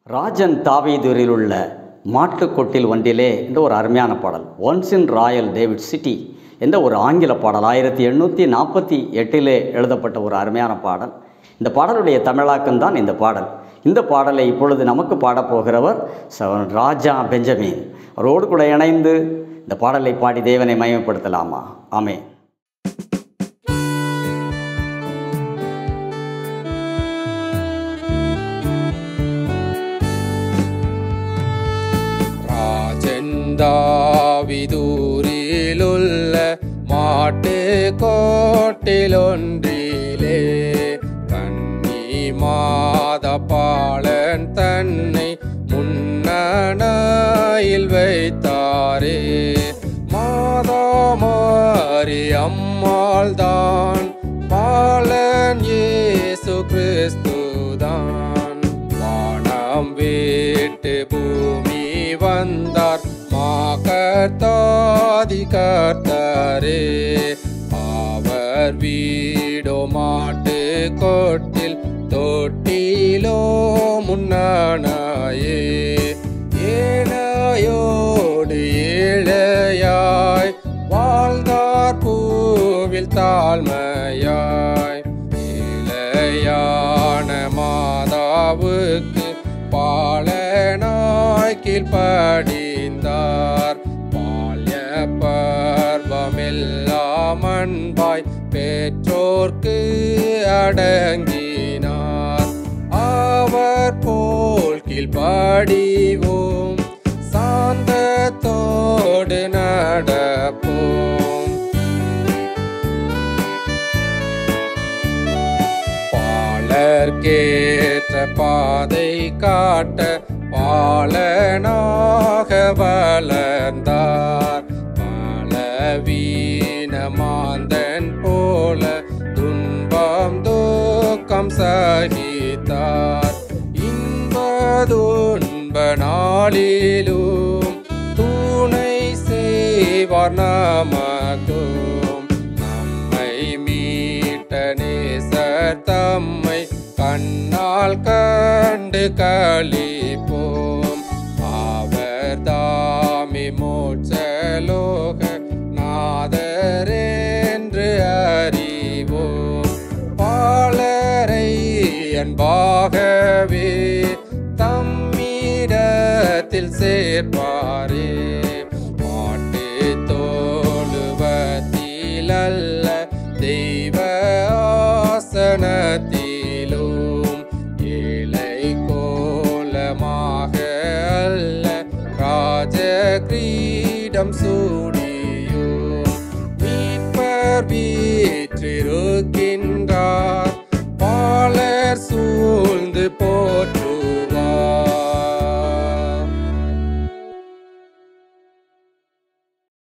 ராஜன் தாவீதூரில் உள்ள மாட்டுக்கொட்டில் ஒன்றிலே என்ற ஒரு அருமையான பாடல் once in royal David city என்ற ஒரு ஆங்கில பாடல் ஆயிரத்தி எண்ணூற்றி நாற்பத்தி எட்டிலே எழுதப்பட்ட ஒரு அருமையான பாடல் இந்த பாடலுடைய தமிழாக்கம் தான் இந்த பாடல் இந்த பாடலை இப்பொழுது நமக்கு பாடப்போகிறவர் ச- ராஜா பெஞ்சமின் அவரோடு கூட இணைந்து இந்த பாடலை பாடி தேவனை மயமப்படுத்தலாமா ஆமே ராஜெந்தாவிதூரிலுள்ள மாட்டு கோட்டிலொன்றிலே கன்னி மாத பாலன் தன்னை முன்னணையில் வைத்தாரே மாதா மாரி அம்மாள் தான் பாலன் இயேசு கிறிஸ்துதான் வானம் விட்டு பூமி வந்தார் மாகர்த்தாதி கர்த்தரே அவர் வீடோ மாட்டு கொட்டில் தொட்டிலோ முன்னாயே ஏழையோடு ஏழையாய் வாழ்ந்தார் பூவில் தாழ்மையாய் இளையான மாதாவுக்கு பாலனாய் கீழ்ப்படிந்தார் பால்ய பர்வமெல்லாம் அன்பாய் பெற்றோர்க்கு அடங்கினார் அவர் போல் கீழ்ப்படிவோம் சாந்தத்தோடு நடப்போம் பாலர்கேற்ற பாதை காட்ட பாலனாக வளர்ந்தார் பலவீன மாந்தன் போல துன்பம் துக்கம் சகித்தார் இன்ப துன்ப நாளிலும் துணை செய்வார் நமக்கும் நம்மை மீட்ட நேசர் தம்மை கண்ணால் கண்டு கழிப்போம் அவர் தாமி மோட்சலோக நாதரென்று அறிவோம் பாலரை அன்பாகவே தம்மிடத்தில் சேர்ப்பாரே மாட்டு தோழுவத்தில் அல்ல தெய்வ ஆசனத்திலும் ஏழை கோலமாக அல்ல ராஜ கிரீடம் சூடியும் மீட்பர் வீற்றிருக்கின்ற